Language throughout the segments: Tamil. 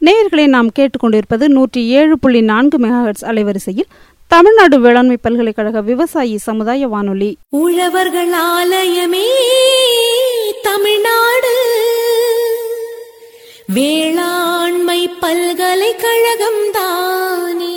நேயர்களை நாம் கேட்டுக்கொண்டிருப்பது நூற்றி ஏழு புள்ளி நான்கு மெகாஹெட்ஸ் அலைவரிசையில் தமிழ்நாடு வேளாண்மை பல்கலைக்கழக விவசாயி சமுதாய வானொலி உழவர்கள் ஆலயமே தமிழ்நாடு வேளாண்மை பல்கலைக்கழகம் தானே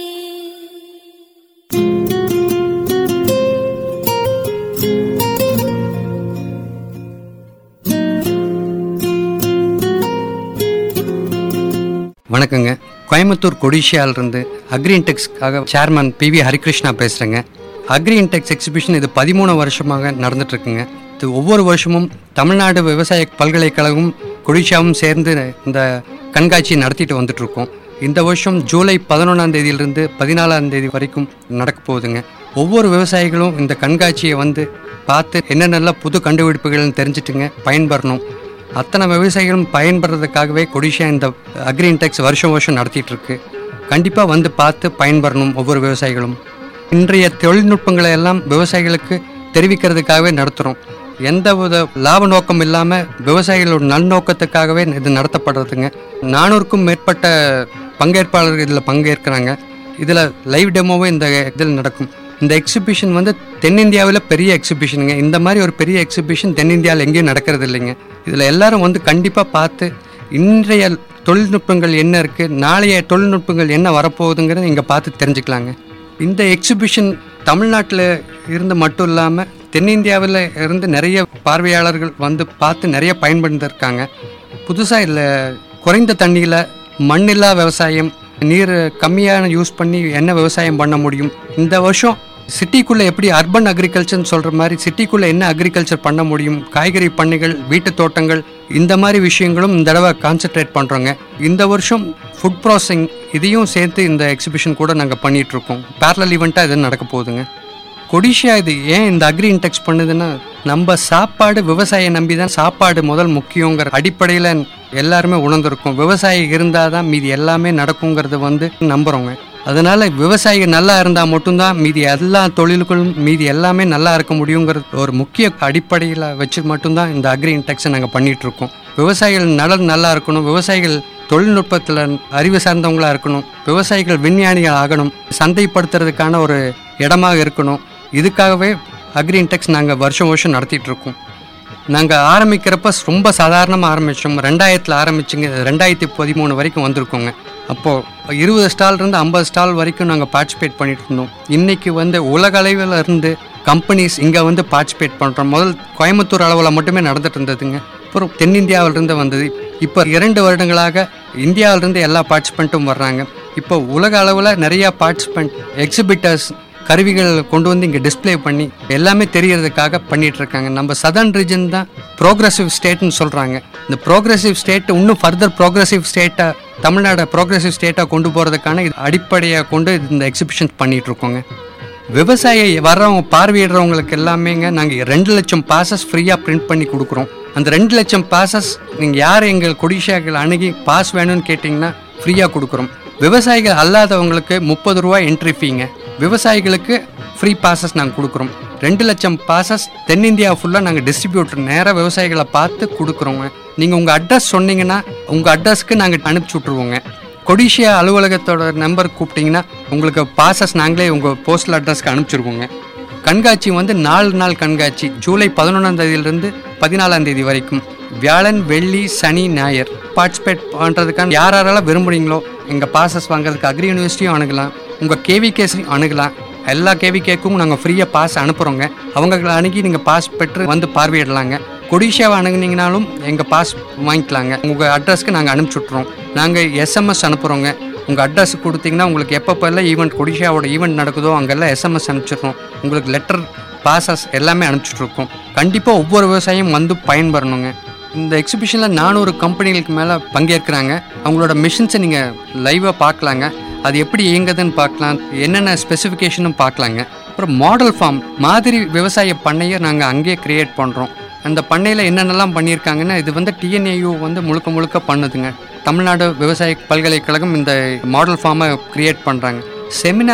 வணக்கங்க கோயம்புத்தூர் கொடிஷியாலிருந்து அக்ரி இன்டெக்ஸ்க்காக சேர்மன் பி வி ஹரிகிருஷ்ணா பேசுகிறேங்க அக்ரி இன்டெக்ஸ் எக்ஸிபிஷன் இது பதிமூணு வருஷமாக நடந்துட்டு இருக்குங்க இது ஒவ்வொரு வருஷமும் தமிழ்நாடு விவசாய பல்கலைக்கழகம் கொடிஷியாவும் சேர்ந்து இந்த கண்காட்சி நடத்திட்டு வந்துட்டு இருக்கோம் இந்த வருஷம் ஜூலை பதினொன்றாம் தேதியிலிருந்து பதினாலாம் தேதி வரைக்கும் நடக்க போகுதுங்க ஒவ்வொரு விவசாயிகளும் இந்த கண்காட்சியை வந்து பார்த்து என்னென்னலாம் புது கண்டுபிடிப்புகள்னு தெரிஞ்சுட்டுங்க பயன்பெறணும் அத்தனை விவசாயிகளும் பயன்படுறதுக்காகவே கொடிஷா இந்த அக்ரி இன்டெக்ஸ் வருஷம் வருஷம் நடத்திட்டு இருக்கு கண்டிப்பாக வந்து பார்த்து பயன்பெறணும் ஒவ்வொரு விவசாயிகளும் இன்றைய தொழில்நுட்பங்களை எல்லாம் விவசாயிகளுக்கு தெரிவிக்கிறதுக்காகவே நடத்துகிறோம் எந்த வித லாப நோக்கம் இல்லாமல் விவசாயிகளோட நல்நோக்கத்துக்காகவே இது நடத்தப்படுறதுங்க நானூறுக்கும் மேற்பட்ட பங்கேற்பாளர்கள் இதில் பங்கேற்கிறாங்க இதில் லைவ் டெமோவும் இந்த இதில் நடக்கும் இந்த எக்ஸிபிஷன் வந்து தென்னிந்தியாவில் பெரிய எக்ஸிபிஷனுங்க இந்த மாதிரி ஒரு பெரிய எக்ஸிபிஷன் தென்னிந்தியாவில் எங்கேயும் நடக்கிறது இல்லைங்க இதில் எல்லாரும் வந்து கண்டிப்பாக பார்த்து இன்றைய தொழில்நுட்பங்கள் என்ன இருக்குது நாளைய தொழில்நுட்பங்கள் என்ன வரப்போகுதுங்கிறத இங்கே பார்த்து தெரிஞ்சுக்கலாங்க இந்த எக்ஸிபிஷன் தமிழ்நாட்டில் இருந்து மட்டும் இல்லாமல் தென்னிந்தியாவில் இருந்து நிறைய பார்வையாளர்கள் வந்து பார்த்து நிறைய பயன்படுத்திருக்காங்க புதுசாக இதில் குறைந்த தண்ணியில் மண்ணில்லா விவசாயம் நீர் கம்மியான யூஸ் பண்ணி என்ன விவசாயம் பண்ண முடியும் இந்த வருஷம் சிட்டிக்குள்ளே எப்படி அர்பன் அக்ரிகல்ச்சர்னு சொல்கிற மாதிரி சிட்டிக்குள்ளே என்ன அக்ரிகல்ச்சர் பண்ண முடியும் காய்கறி பண்ணைகள் வீட்டு தோட்டங்கள் இந்த மாதிரி விஷயங்களும் இந்த தடவை கான்சென்ட்ரேட் பண்ணுறோங்க இந்த வருஷம் ஃபுட் ப்ராசஸிங் இதையும் சேர்த்து இந்த எக்ஸிபிஷன் கூட நாங்கள் பண்ணிகிட்ருக்கோம் பேரலல் ஈவெண்ட்டாக இது நடக்க போகுதுங்க கொடிஷியா இது ஏன் இந்த அக்ரி இன்டெக்ஸ் பண்ணுதுன்னா நம்ம சாப்பாடு விவசாய நம்பி தான் சாப்பாடு முதல் முக்கியங்கிற அடிப்படையில் எல்லாருமே உணர்ந்திருக்கோம் விவசாயி இருந்தால் தான் மீதி எல்லாமே நடக்குங்கிறது வந்து நம்புகிறோங்க அதனால விவசாயிகள் நல்லா இருந்தால் மட்டும்தான் மீதி எல்லா தொழில்களும் மீதி எல்லாமே நல்லா இருக்க முடியுங்கிறது ஒரு முக்கிய அடிப்படையில் வச்சு மட்டும்தான் இந்த அக்ரி இன்டெக்ஸை நாங்கள் பண்ணிட்டு இருக்கோம் விவசாயிகள் நலன் நல்லா இருக்கணும் விவசாயிகள் தொழில்நுட்பத்தில் அறிவு சார்ந்தவங்களா இருக்கணும் விவசாயிகள் விஞ்ஞானிகள் ஆகணும் சந்தைப்படுத்துறதுக்கான ஒரு இடமாக இருக்கணும் இதுக்காகவே அக்ரி இன்டெக்ஸ் நாங்கள் வருஷம் வருஷம் நடத்திட்டு இருக்கோம் நாங்கள் ஆரம்பிக்கிறப்ப ரொம்ப சாதாரணமாக ஆரம்பித்தோம் ரெண்டாயிரத்தில் ஆரம்பிச்சுங்க ரெண்டாயிரத்தி பதிமூணு வரைக்கும் வந்திருக்கோங்க அப்போது இருபது ஸ்டால்லேருந்து ஐம்பது ஸ்டால் வரைக்கும் நாங்கள் பார்ட்டிசிபேட் பண்ணிட்டு இருந்தோம் இன்றைக்கி வந்து உலக அளவில் இருந்து கம்பெனிஸ் இங்கே வந்து பார்ட்டிசிபேட் பண்ணுறோம் முதல் கோயம்புத்தூர் அளவில் மட்டுமே நடந்துட்டு இருந்ததுங்க அப்புறம் தென்னிந்தியாவிலிருந்து வந்தது இப்போ இரண்டு வருடங்களாக இந்தியாவிலிருந்து எல்லா பார்ட்டிசிபெண்ட்டும் வர்றாங்க இப்போ உலக அளவில் நிறையா பார்ட்டிசிபெண்ட் எக்ஸிபிட்டர்ஸ் கருவிகள் கொண்டு வந்து இங்கே டிஸ்ப்ளே பண்ணி எல்லாமே தெரியறதுக்காக பண்ணிட்டு இருக்காங்க நம்ம சதர்ன் ரீஜன் தான் ப்ரோக்ரஸிவ் ஸ்டேட்னு சொல்கிறாங்க இந்த ப்ரோக்ரஸிவ் ஸ்டேட் இன்னும் ஃபர்தர் ப்ரோக்ரஸிவ் ஸ்டேட்டாக தமிழ்நாடு ப்ரோக்ரஸிவ் ஸ்டேட்டாக கொண்டு போகிறதுக்கான இது அடிப்படையாக கொண்டு இந்த எக்ஸிபிஷன் பண்ணிட்டு இருக்கோங்க விவசாயி வர்றவங்க பார்வையிடுறவங்களுக்கு எல்லாமேங்க நாங்கள் ரெண்டு லட்சம் பாசஸ் ஃப்ரீயாக பிரிண்ட் பண்ணி கொடுக்குறோம் அந்த ரெண்டு லட்சம் பாசஸ் நீங்கள் யார் எங்கள் கொடிஷாக்கள் அணுகி பாஸ் வேணும்னு கேட்டிங்கன்னா ஃப்ரீயாக கொடுக்குறோம் விவசாயிகள் அல்லாதவங்களுக்கு முப்பது ரூபா என்ட்ரி ஃபீங்க விவசாயிகளுக்கு ஃப்ரீ பாசஸ் நாங்கள் கொடுக்குறோம் ரெண்டு லட்சம் பாசஸ் தென்னிந்தியா ஃபுல்லாக நாங்கள் டிஸ்ட்ரிபியூட்டர் நேராக விவசாயிகளை பார்த்து கொடுக்குறோங்க நீங்கள் உங்கள் அட்ரஸ் சொன்னீங்கன்னா உங்கள் அட்ரஸ்க்கு நாங்கள் அனுப்பிச்சி விட்ருவோங்க கொடிஷியா அலுவலகத்தோட நம்பர் கூப்பிட்டிங்கன்னா உங்களுக்கு பாசஸ் நாங்களே உங்கள் போஸ்டல் அட்ரஸ்க்கு அனுப்பிச்சிருவோங்க கண்காட்சி வந்து நாலு நாள் கண்காட்சி ஜூலை பதினொன்றாம் தேதியிலிருந்து பதினாலாம் தேதி வரைக்கும் வியாழன் வெள்ளி சனி ஞாயிறு பார்ட்டிசிபேட் பண்ணுறதுக்கான யார் யாரெல்லாம் விரும்புகிறீங்களோ எங்கள் பாசஸ் வாங்குறதுக்கு அக்ரி யூனிவர்சிட்டியும் அணுகலாம் உங்கள் கேவிகேஸையும் அணுகலாம் எல்லா கேவிகேக்கும் நாங்கள் ஃப்ரீயாக பாஸ் அனுப்புகிறோங்க அவங்களை அணுகி நீங்கள் பாஸ் பெற்று வந்து பார்வையிடலாங்க கொடிஷாவை அணுகுனீங்கனாலும் எங்கள் பாஸ் வாங்கிக்கலாங்க உங்கள் அட்ரஸ்க்கு நாங்கள் அனுப்பிச்சி விட்ருவோம் நாங்கள் எஸ்எம்எஸ் அனுப்புகிறோங்க உங்கள் அட்ரஸ் கொடுத்தீங்கன்னா உங்களுக்கு எப்பப்பெல்லாம் ஈவெண்ட் கொடிஷாவோட ஈவெண்ட் நடக்குதோ அங்கெல்லாம் எஸ்எம்எஸ் அனுப்பிச்சிடுறோம் உங்களுக்கு லெட்டர் பாசஸ் எல்லாமே அனுப்பிச்சிட்ருக்கோம் கண்டிப்பாக ஒவ்வொரு விவசாயியும் வந்து பயன்பெறணுங்க இந்த எக்ஸிபிஷனில் நானூறு கம்பெனிகளுக்கு மேலே பங்கேற்கிறாங்க அவங்களோட மிஷின்ஸை நீங்கள் லைவாக பார்க்கலாங்க அது எப்படி இயங்குதுன்னு பார்க்கலாம் என்னென்ன ஸ்பெசிஃபிகேஷனும் பார்க்கலாங்க அப்புறம் மாடல் ஃபார்ம் மாதிரி விவசாய பண்ணையை நாங்கள் அங்கேயே க்ரியேட் பண்ணுறோம் அந்த பண்ணையில் என்னென்னலாம் பண்ணியிருக்காங்கன்னா இது வந்து டிஎன்ஏயு வந்து முழுக்க முழுக்க பண்ணுதுங்க தமிழ்நாடு விவசாய பல்கலைக்கழகம் இந்த மாடல் ஃபார்மை க்ரியேட் பண்ணுறாங்க செமினார்ஸ்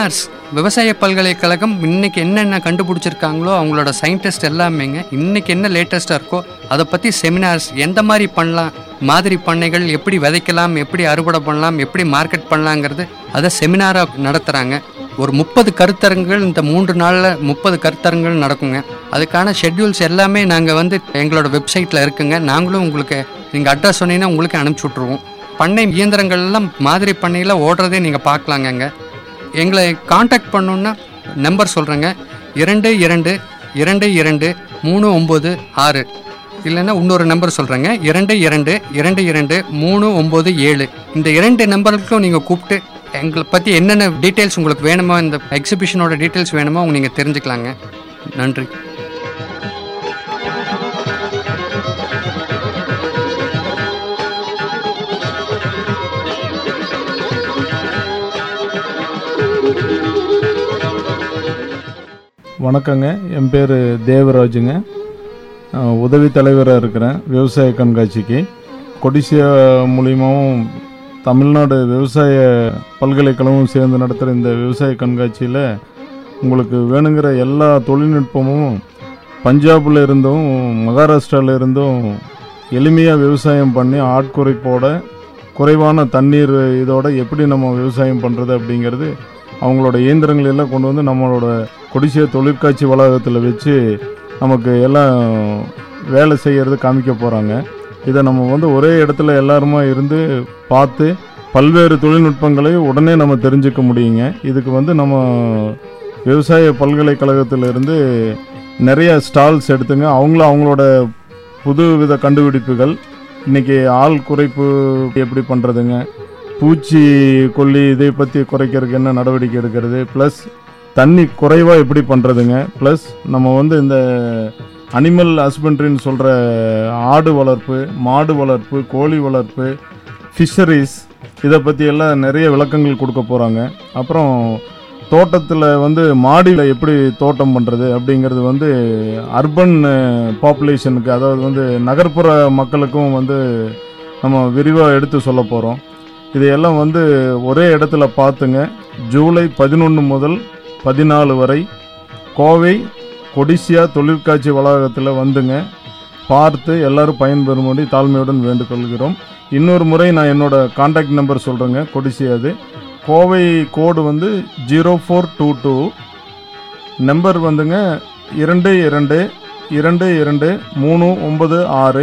விவசாய பல்கலைக்கழகம் இன்னைக்கு என்னென்ன கண்டுபிடிச்சிருக்காங்களோ அவங்களோட சயின்டிஸ்ட் எல்லாமேங்க இன்னைக்கு என்ன லேட்டஸ்ட்டாக இருக்கோ அதை பற்றி செமினார்ஸ் எந்த மாதிரி பண்ணலாம் மாதிரி பண்ணைகள் எப்படி விதைக்கலாம் எப்படி அறுவடை பண்ணலாம் எப்படி மார்க்கெட் பண்ணலாங்கிறது அதை செமினாராக நடத்துகிறாங்க ஒரு முப்பது கருத்தரங்குகள் இந்த மூன்று நாளில் முப்பது கருத்தரங்குகள் நடக்குங்க அதுக்கான ஷெட்யூல்ஸ் எல்லாமே நாங்கள் வந்து எங்களோட வெப்சைட்டில் இருக்குங்க நாங்களும் உங்களுக்கு நீங்கள் அட்ரஸ் சொன்னீங்கன்னா உங்களுக்கு அனுப்பிச்சி விட்ருவோம் பண்ணை இயந்திரங்கள் எல்லாம் மாதிரி பண்ணையில் ஓடுறதே நீங்கள் பார்க்கலாங்கங்க எங்களை காண்டாக்ட் பண்ணணுன்னா நம்பர் சொல்கிறேங்க இரண்டு இரண்டு இரண்டு இரண்டு மூணு ஒம்பது ஆறு இல்லைன்னா இன்னொரு நம்பர் சொல்கிறேங்க இரண்டு இரண்டு இரண்டு இரண்டு மூணு ஒம்பது ஏழு இந்த இரண்டு நம்பருக்கும் நீங்கள் கூப்பிட்டு எங்களை பற்றி என்னென்ன டீட்டெயில்ஸ் உங்களுக்கு வேணுமோ இந்த எக்ஸிபிஷனோட டீட்டெயில்ஸ் வேணுமோ நீங்கள் தெரிஞ்சுக்கலாங்க நன்றி வணக்கங்க என் பேர் தேவராஜுங்க அஹ், உதவி தலைவராக இருக்கிறேன் விவசாய கண்காட்சிக்கு கொடிசியா மூலியமாகவும் தமிழ்நாடு விவசாய பல்கலைக்கழகமும் சேர்ந்து நடத்துகிற இந்த விவசாய கண்காட்சியில் உங்களுக்கு வேணுங்கிற எல்லா தொழில்நுட்பமும் பஞ்சாபில் இருந்தும் மகாராஷ்டிராவில் இருந்தும் எளிமையாக விவசாயம் பண்ணி ஆட்குறைப்போட குறைவான தண்ணீர் இதோட எப்படி நம்ம விவசாயம் பண்ணுறது அப்படிங்கிறது அவங்களோட இயந்திரங்கள் எல்லாம் கொண்டு வந்து நம்மளோட கொடிசிய தொழிற்காட்சி வளாகத்தில் வச்சு நமக்கு எல்லாம் வேலை செய்கிறது காமிக்க போகிறாங்க இதை நம்ம வந்து ஒரே இடத்துல எல்லாருமா இருந்து பார்த்து பல்வேறு தொழில்நுட்பங்களை உடனே நம்ம தெரிஞ்சுக்க முடியுங்க இதுக்கு வந்து நம்ம விவசாய பல்கலைக்கழகத்திலிருந்து நிறைய ஸ்டால்ஸ் எடுத்துங்க அவங்களும் அவங்களோட புது வித கண்டுபிடிப்புகள் இன்னைக்கு ஆள் குறைப்பு எப்படி பண்ணுறதுங்க பூச்சி கொல்லி இதை பற்றி குறைக்கிறதுக்கு என்ன நடவடிக்கை எடுக்கிறது ப்ளஸ் தண்ணி குறைவாக எப்படி பண்ணுறதுங்க ப்ளஸ் நம்ம வந்து இந்த அனிமல் ஹஸ்பண்ட்ரின்னு சொல்கிற ஆடு வளர்ப்பு மாடு வளர்ப்பு கோழி வளர்ப்பு ஃபிஷரிஸ் இதை பற்றி எல்லாம் நிறைய விளக்கங்கள் கொடுக்க போகிறாங்க அப்புறம் தோட்டத்தில் வந்து மாடியில் எப்படி தோட்டம் பண்ணுறது அப்படிங்கிறது வந்து அர்பன் பாப்புலேஷனுக்கு அதாவது வந்து நகர்ப்புற மக்களுக்கும் வந்து நம்ம விரிவாக எடுத்து சொல்ல போகிறோம் இதையெல்லாம் வந்து ஒரே இடத்துல பார்த்துங்க ஜூலை பதினொன்று முதல் பதினாலு வரை கோவை கொடிசியா தொழிற்காட்சி வளாகத்தில் வந்துங்க பார்த்து எல்லாரும் பயன்பெறும்படி தாழ்மையுடன் வேண்டுகொள்கிறோம் இன்னொரு முறை நான் என்னோட காண்டாக்ட் நம்பர் சொல்கிறேங்க கொடிசியாது கோவை கோடு வந்து zero four two two number வந்துங்க இரண்டு இரண்டு இரண்டு இரண்டு மூணு ஒன்பது ஆறு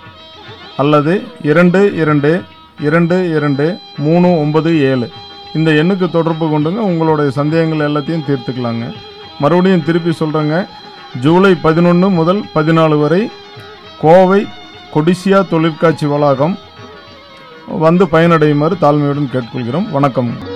அல்லது இரண்டு இரண்டு இரண்டு இரண்டு மூணு ஒன்பது ஏழு இந்த எண்ணுக்கு தொடர்பு கொண்டுங்க உங்களுடைய சந்தேகங்கள் எல்லாத்தையும் தீர்த்துக்கலாங்க மறுபடியும் திருப்பி சொல்கிறேங்க ஜூலை பதினொன்று முதல் பதினாலு வரை கோவை கொடிசியா தொழிற்காட்சி வளாகம் வந்து பயனடையுமாறு தாழ்மையுடன் கேட்டுக்கொள்கிறோம் வணக்கம்